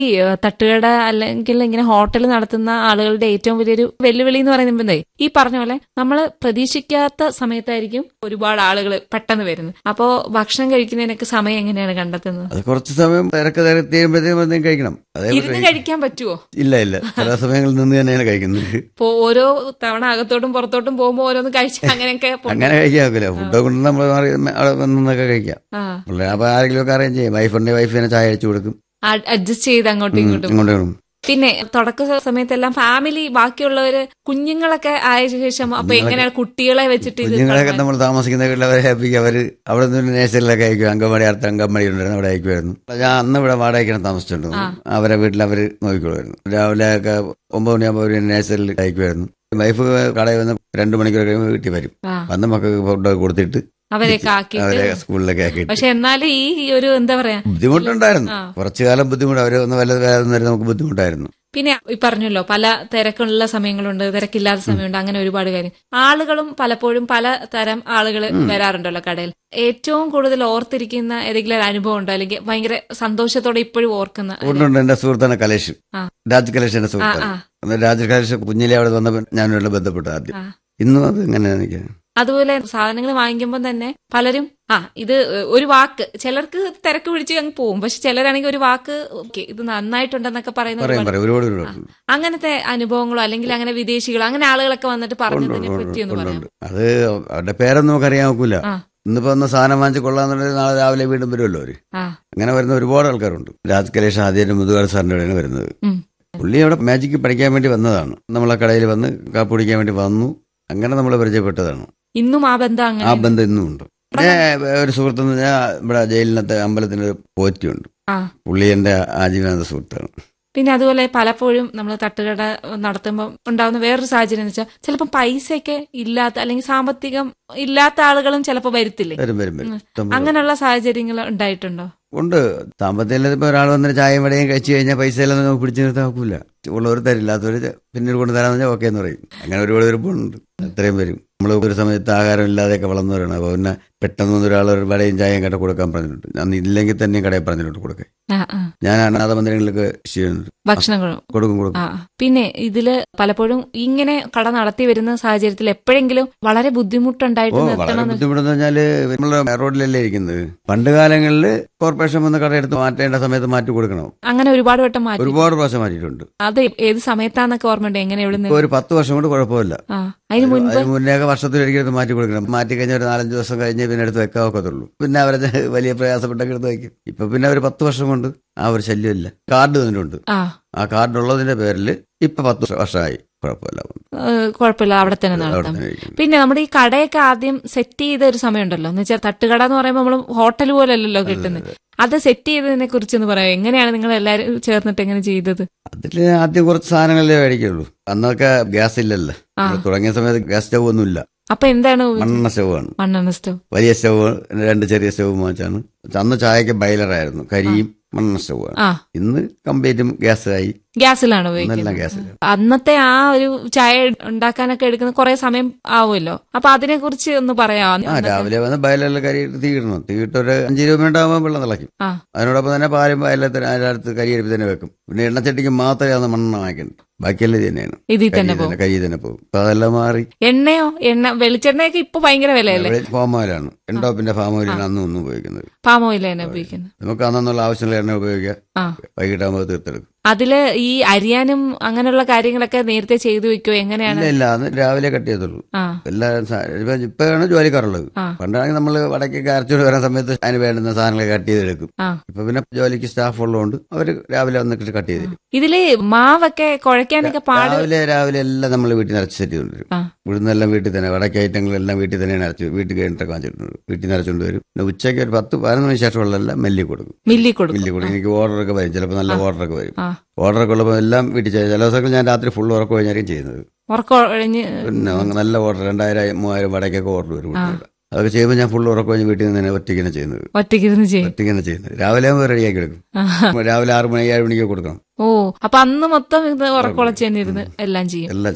ഈ ഏഹ്, തട്ടുകട അല്ലെങ്കിൽ ഇങ്ങനെ ഹോട്ടൽ നടത്തുന്ന ആളുകളുടെ ഏറ്റവും വലിയൊരു വെല്ലുവിളി എന്ന് പറയുന്നത് ഈ പറഞ്ഞ പോലെ നമ്മൾ പ്രതീക്ഷിക്കാത്ത സമയത്തായിരിക്കും ഒരുപാട് ആളുകൾ പെട്ടെന്ന് വരുന്നത് അപ്പോ ഭക്ഷണം കഴിക്കുന്നതിനൊക്കെ സമയം എങ്ങനെയാണ് കണ്ടെത്തുന്നത് അത് കുറച്ച് സമയം തിരക്ക് തിരക്ക് തീരുമ്പോഴത്തേക്കും എന്തെങ്കിലും കഴിക്കണം അതേ ഇരുന്ന് കഴിക്കാൻ പറ്റുമോ ഇല്ല ഇല്ല ചില സമയങ്ങളിൽ നിന്ന് തന്നെയാണ് കഴിക്കുന്നത് ഇപ്പോ ഓരോ തവണ അകത്തോട്ടും പുറത്തോട്ടും പോകുമ്പോ ഓരോന്ന് കഴിച്ച് അങ്ങനെയൊക്കെ പോ- അങ്ങനെ കഴിക്കാൻ ഒക്കില്ല ഫുഡ് കൊണ്ട് നമ്മൾ മാറി അവിടെ വന്നൊക്കെ കഴിക്കാം ആ പിള്ളേർ അപ്പൊ ആരെങ്കിലും ഒക്കെ അറേഞ്ച് ചെയ്യും വൈഫുണ്ടെങ്കിൽ വൈഫ് തന്നെ ചായ അടിച്ചു കൊടുക്കും അഡ്ജസ്റ്റ് ചെയ്ത് അങ്ങോട്ടും ഇങ്ങോട്ടും ഇങ്ങോട്ട് വരും പിന്നെ തുടക്ക സമയത്തെല്ലാം ഫാമിലി ബാക്കിയുള്ളവര് കുഞ്ഞുങ്ങളൊക്കെ ആയ ശേഷം അപ്പൊ എങ്ങനെയാണ് കുട്ടികളെ വെച്ചിട്ട് ഇത് കുഞ്ഞുങ്ങളൊക്കെ നമ്മൾ താമസിക്കുന്ന വീട്ടിൽ അവരെ ഹാപ്പിക്ക് അവർ അവിടെ നിന്ന് നേഴ്സറിലൊക്കെ അയക്കും അങ്കൻവാടി അടുത്ത അങ്കൻവാടി ഉണ്ടായിരുന്നു അവിടെ അയക്കുമായിരുന്നു ഞാൻ അന്ന് ഇവിടെ വാടകയ്ക്കാണ് താമസിച്ചിട്ടുണ്ട് അവരെ വീട്ടിൽ അവർ നോക്കിക്കൊള്ളുമായിരുന്നു രാവിലെ ഒക്കെ ഒമ്പത് മണിയാകുമ്പോൾ അവർ നേഴ്സറിൽ അയക്കുമായിരുന്നു വൈഫ് കടയിൽ വന്ന് രണ്ടു മണിക്കൂർ കഴിയുമ്പോൾ വീട്ടിൽ വരും ആ. വന്ന് മക്കൾക്ക് ഫുഡൊക്കെ കൊടുത്തിട്ട് അവരെയൊക്കെ ആക്കിയിട്ട് അവരെ സ്കൂളിലൊക്കെ ആക്കിയിട്ട് പക്ഷെ എന്നാലും ഈ ഒരു എന്താ പറയാ ബുദ്ധിമുട്ടുണ്ടായിരുന്നു ആ. കുറച്ചു കാലം ബുദ്ധിമുട്ട് അവര് ഒന്ന് വല്ല വേദന വരുന്ന നമുക്ക് ബുദ്ധിമുട്ടായിരുന്നു പിന്നെ ഈ പറഞ്ഞല്ലോ പല തിരക്കുള്ള സമയങ്ങളുണ്ട് തിരക്കില്ലാത്ത സമയമുണ്ട് അങ്ങനെ ഒരുപാട് കാര്യം ആളുകളും പലപ്പോഴും പല തരം ആളുകൾ വരാറുണ്ടല്ലോ കടയിൽ ഏറ്റവും കൂടുതൽ ഓർത്തിരിക്കുന്ന ഏതെങ്കിലും ഒരു അനുഭവം ഉണ്ടോ അല്ലെങ്കിൽ ഭയങ്കര സന്തോഷത്തോടെ ഇപ്പോഴും ഓർക്കുന്ന ഒരു- കൊണ്ടുണ്ട് എന്റെ സുഹൃത്താണ് കലേഷ് ആ. രാജ് കലേഷ് എന്റെ ആ, സുഹൃത്താണ് ആ. അന്നേരം രാജ് കലേഷ് കുഞ്ഞിലെ അവിടെ വന്നപ്പോൾ ഞാനുമായിട്ട് ബന്ധപ്പെട്ടു ആദ്യം ആ. ഇന്നും അത് ഇങ്ങനെ എനിക്ക് അതുപോലെ സാധനങ്ങൾ വാങ്ങിക്കുമ്പോൾ തന്നെ പലരും ആ ഇത് ഒരു വാക്ക് ചിലർക്ക് തിരക്ക് പിടിച്ച് അങ്ങ് പോകും പക്ഷെ ചിലരാണെങ്കിൽ ഒരു വാക്ക് ഓക്കെ ഇത് നന്നായിട്ടുണ്ടെന്നൊക്കെ പറയുന്ന പറയും ഒരുപാട്- പറയും ഒരുപാട് ഒരുപാട് അങ്ങനത്തെ അനുഭവങ്ങളോ അല്ലെങ്കിൽ അങ്ങനെ വിദേശികളോ അങ്ങനെ ആളുകളൊക്കെ വന്നിട്ട് പറഞ്ഞതിനെ പറ്റി ഒന്ന് പറയാം ഉണ്ട് അത് അവരുടെ പേരൊന്നും നമുക്ക് അറിയാൻ നോക്കൂല ആ. ഇന്നിപ്പോ ഒന്ന് സാധനം വാങ്ങിച്ച് കൊള്ളാന്നുണ്ടെങ്കിൽ നാളെ രാവിലെ വീണ്ടും വരുമല്ലോ അവര് ആ അങ്ങനെ വരുന്ന ഒരുപാട് ആൾക്കാരുണ്ട് രാജ് കലേഷ് ആദ്യം മുതുകാട് സാറിന്റെ കൂടെയാണ് വരുന്നത് ഉം. പുള്ളി അവിടെ മാജിക്ക് പഠിക്കാൻ വേണ്ടി വന്നതാണ് നമ്മളെ കടയിൽ വന്ന് കാപ്പ് കുടിക്കാൻ വേണ്ടി വന്നു അങ്ങനെ നമ്മൾ പരിചയപ്പെട്ടതാണ് ഇന്നും ആ ബന്ധം ആ അങ്ങനെ ബന്ധം ഇന്നും ഉണ്ട് പിന്നെ ഒരു സുഹൃത്തെന്ന് പറഞ്ഞാൽ ഇവിടെ ജയിലിനകത്തെ അമ്പലത്തിന് ഒരു പോറ്റിയുണ്ട് ആ പുള്ളി എന്റെ ആജീവനാന്ത സുഹൃത്താണ് പിന്നെ അതുപോലെ പലപ്പോഴും നമ്മൾ തട്ടുകട നടത്തുമ്പോൾ ഉണ്ടാകുന്ന വേറൊരു സാഹചര്യം എന്ന് വെച്ചാൽ ചിലപ്പോൾ പൈസയൊക്കെ ഇല്ലാത്ത അല്ലെങ്കിൽ സാമ്പത്തികം ഇല്ലാത്ത ആളുകളും ചിലപ്പോൾ വരുത്തില്ലേ വരും വരും വരും ഇഷ്ടം പോലെ. അങ്ങനെയുള്ള സാഹചര്യങ്ങൾ ഉണ്ടായിട്ടുണ്ടോ ഉണ്ട് സാമ്പത്തികം ഇപ്പൊ ഒരാൾ വന്നിട്ട് ചായയും വടയും കഴിച്ചു കഴിഞ്ഞാൽ പൈസ എല്ലാം നമുക്ക് പിടിച്ചു നിർത്താൻ നോക്കൂല ഉള്ളവർ തരില്ലാത്തവർ പിന്നീട് കൊണ്ട് തരാന്ന് വെച്ചാൽ ഓക്കെ എന്ന് പറയും അങ്ങനെ ഒരുപാട് വരുമ്പോഴുണ്ട് അത്രയും വരും നമ്മൾ ഒരു സമയത്ത് ആഹാരം ഇല്ലാതെയൊക്കെ വളർന്നവരാണ് അപ്പോൾ പിന്നെ പെട്ടെന്ന് വന്ന് ഒരാൾ ഒരു വടയും ചായയും കട കൊടുക്കാൻ പറഞ്ഞിട്ടുണ്ട് അന്ന് ഇല്ലെങ്കിൽ തന്നെ കടയിൽ പറഞ്ഞിട്ടുണ്ട് കൊടുക്കാൻ ആ ആ ഞാൻ അനാഥ മന്ദിരങ്ങളിലൊക്കെ ചെയ്യുന്നുണ്ട് ഭക്ഷണങ്ങളും കൊടുക്കും കൊടുക്കും ആ പിന്നെ ഇതില് പലപ്പോഴും ഇങ്ങനെ കട നടത്തി വരുന്ന സാഹചര്യത്തിൽ എപ്പോഴെങ്കിലും വളരെ ഓ ബുദ്ധിമുട്ടുണ്ടായിട്ട് വളരെ നിർത്തണം ബുദ്ധിമുട്ടെന്ന് വെച്ചാല് നമ്മള് റോഡിലല്ലേ ഇരിക്കുന്നത് പണ്ട് കാലങ്ങളിൽ കോർപ്പറേഷൻ വന്ന് കടയെടുത്ത് മാറ്റേണ്ട സമയത്ത് മാറ്റി കൊടുക്കണം അങ്ങനെ ഒരുപാട് വട്ടം മാറ്റി ഒരുപാട് പ്രാവശ്യം മാറ്റിയിട്ടുണ്ട് അത് ഏത് സമയത്താന്നൊക്കെ ഓർമ്മയുണ്ട് എങ്ങനെ എവിടെ ഇപ്പൊ ഒരു പത്ത് വർഷം കൊണ്ട് കുഴപ്പമില്ല ആ അതിന് മുൻപ് അതിന് മുന്നേയൊക്കെ വർഷത്തിലൊരിക്കലും എടുത്ത് മാറ്റി കൊടുക്കണം മാറ്റി കഴിഞ്ഞ ഒരു നാലഞ്ച് ദിവസം കഴിഞ്ഞ് പിന്നെ എടുത്ത് വെക്കാൻ ഒക്കത്തുള്ളൂ പിന്നെ അവരെ വലിയ പ്രയാസപ്പെട്ടൊക്കെ എടുത്ത് വയ്ക്കും ഇപ്പൊ പിന്നെ ഒരു പത്ത് വർഷം കൊണ്ട് ആ ഒരു ശല്യമില്ല കാർഡ് തന്നിട്ടുണ്ട് ആ ആ കാർഡ് ഉള്ളതിന്റെ പേരിൽ ഇപ്പൊ പത്ത് വർഷമായി കുഴപ്പമില്ല ഏഹ്, കുഴപ്പമില്ല അവിടെ തന്നെ അവിടെ നടത്താം തന്നെ ഇരിക്കുന്നു. പിന്നെ നമ്മുടെ ഈ കടയൊക്കെ ആദ്യം സെറ്റ് ചെയ്ത ഒരു സമയമുണ്ടല്ലോ എന്ന് വെച്ചാൽ തട്ടുകട എന്ന് പറയുമ്പോൾ നമ്മൾ ഹോട്ടൽ പോലല്ലല്ലോ കിട്ടുന്നത് അത് സെറ്റ് ചെയ്തതിനെ കുറിച്ചൊന്ന് പറയാം എങ്ങനെയാണ് നിങ്ങൾ എല്ലാവരും ചേർന്നിട്ട് എങ്ങനെ ചെയ്തത് അതില് ആദ്യം കുറച്ച് സാധനങ്ങളല്ലേ മേടിക്കുള്ളൂ അന്നൊക്കെ ഗ്യാസ് ഇല്ലല്ലോ നമ്മള് തുടങ്ങിയ സമയത്ത് ഗ്യാസ് സ്റ്റവ് ഒന്നും ഇല്ല അപ്പൊ എന്താണ് മണ്ണെണ്ണ സ്റ്റവാണ് മണ്ണെണ്ണ സ്റ്റവ് വലിയ സ്റ്റവ് രണ്ട് ചെറിയ സ്റ്റവ് വാങ്ങിച്ചാണ് അന്ന് ചായക്ക് ബൈലറായിരുന്നു കരിയും മണ്ണെണ്ണ സ്റ്റവാണ് ആ ഇന്ന് കംപ്ലീറ്റും ഗ്യാസായി ഗ്യാസിലാണ് ഇന്നെല്ലാം ഉപയോഗിക്കുന്നത് ഗ്യാസിലാണ് അന്നത്തെ ആ ഒരു ചായ ഉണ്ടാക്കാനൊക്കെ എടുക്കുന്ന കുറെ സമയം ആവുമല്ലോ അപ്പൊ അതിനെ കുറിച്ച് ഒന്ന് പറയാം ആ രാവിലെ വന്ന് ബയലെല്ലാം കരി തീയിടണം തീയിട്ട് ഒരു അഞ്ച് രൂപ ഉണ്ടാകുമ്പോൾ വെള്ളം തിളയ്ക്കും ആ അതിനോടൊപ്പം തന്നെ പാലും അതിലത്തിന് അതിനടുത്ത് കരി എടുപ്പ് തന്നെ വെക്കും പിന്നെ എണ്ണച്ചട്ടിക്ക് മാത്രമേ അന്ന് മണ്ണെണ്ണ വാങ്ങിക്കുന്നത് ബാക്കിയെല്ലാം ഇത് തന്നെയാണ് ഇതിൽ കരി തന്നെ പോകും തന്നെ കരി തന്നെ പോകും അപ്പൊ അതെല്ലാം മാറി എണ്ണയോ എണ്ണ വെളിച്ചെണ്ണയൊക്കെ ഇപ്പൊ ഭയങ്കര വിലയല്ലേ ഫാം ഓയിലാണ് എൻഡോപ്പിന്റെ ഫാം ഓയിലാണ് അന്ന് ഒന്നും ഉപയോഗിക്കുന്നത് പാം ഓയിൽ തന്നെ ഉപയോഗിക്കുന്നത് നമുക്ക് അന്നുള്ള ആവശ്യമുള്ള എണ്ണ ഉപയോഗിക്കാം ആ വൈകിട്ടാകുമ്പോൾ തീർത്തെടുക്കും അതില് ഈ അരിയാനും അങ്ങനെയുള്ള കാര്യങ്ങളൊക്കെ നേരത്തെ ചെയ്തു വെക്കോ എങ്ങനെയാണ് ഇല്ല ഇല്ല അന്ന് രാവിലെ കട്ട് ചെയ്തുള്ളൂ ആ എല്ലാവരും സാ- ഇപ്പൊ ഇപ്പോഴാണ് ജോലിക്കാറുള്ളത് ആ. പണ്ടാണെങ്കിൽ നമ്മൾ വടക്കൊക്കെ അരച്ചോട് വരുന്ന സമയത്ത് അതിന് വേണ്ടുന്ന സാധനങ്ങൾ കട്ട് ചെയ്തെടുക്കും ആ ഇപ്പൊ പിന്നെ ജോലിക്ക് സ്റ്റാഫ് ഉള്ളതുകൊണ്ട് അവർ രാവിലെ വന്നിട്ട് കട്ട് ചെയ്ത് തരും ഇതില് മാവൊക്കെ കുഴയ്ക്കാനൊക്കെ പാട് രാവിലെ രാവിലെ എല്ലാം നമ്മൾ വീട്ടിൽ നിന്ന് അരച്ച് സെറ്റ് ചെയ്തുകൊണ്ടുവരും ആ ഇവിടുന്നെല്ലാം വീട്ടിൽ തന്നെ വടക്കേ ഐറ്റങ്ങളെല്ലാം വീട്ടിൽ തന്നെയാണ് അരച്ച് വീട്ടിൽ കഴിഞ്ഞിട്ടൊക്കെ വാങ്ങിച്ചിട്ടുണ്ട് വീട്ടിൽ നിന്ന് അരച്ചുകൊണ്ട് വരും പിന്നെ ഉച്ചയ്ക്ക് ഒരു പത്ത് പതിനൊന്ന് മണി ശേഷമുള്ളതെല്ലാം മെല്ലി കൊടുക്കും മില്ലി കൊടുക്കും മില്ലി കൊടുക്കും എനിക്ക് ഓർഡറൊക്കെ വരും ചിലപ്പോൾ നല്ല ഓർഡറൊക്കെ വരും ആ ഓർഡറൊക്കെ ഉള്ളപ്പോൾ എല്ലാം വീട്ടിൽ ചെയ്യും ചില ദിവസങ്ങൾ ഞാൻ രാത്രി ഫുൾ ഉറക്കം കഴിഞ്ഞായിരിക്കും ചെയ്യുന്നത് ഉറക്കൊഴിഞ്ഞ് പിന്നെ അങ്ങ് നല്ല ഓർഡർ രണ്ടായിരം മൂവായിരം വടക്കൊക്കെ ഓർഡർ വരും വീട്ടിൽ. അതൊക്കെ ചെയ്യുമ്പോൾ ഞാൻ ഫുൾ ഉറക്കം കഴിഞ്ഞ് വീട്ടിൽ നിന്ന് തന്നെ ഒറ്റയ്ക്കാണ് ചെയ്യുന്നത് ഒറ്റയ്ക്കിരുന്ന് ചെയ്യും ഒറ്റയ്ക്കാണ് ചെയ്യുന്നത് രാവിലെ ആകുമ്പോൾ റെഡിയാക്കി എടുക്കും ആ. രാവിലെ ആറ് മണി ഏഴ് മണിക്ക് കൊടുക്കണം ഓ അപ്പൊ അന്ന് മൊത്തം ഇത് ഉറക്കുളച്ച് തന്നെ ഇരുന്ന് എല്ലാം ചെയ്യും എല്ലാം ചെയ്യും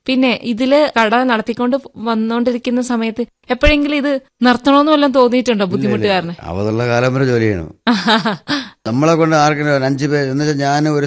പിന്നെ ഇതില് കട നടത്തിക്കൊണ്ട് വന്നോണ്ടിരിക്കുന്ന സമയത്ത് എപ്പോഴെങ്കിലും ഇത് നിർത്തണമെന്ന് വല്ലതും തോന്നിയിട്ടുണ്ടോ ബുദ്ധിമുട്ടുകാരന് അവതുള്ള കാലം വരെ ജോലി ചെയ്യണം നമ്മളെ കൊണ്ട് ആർക്കും ഒരു അഞ്ച് പേര് എന്ന് വെച്ചാൽ ഞാൻ ഒരു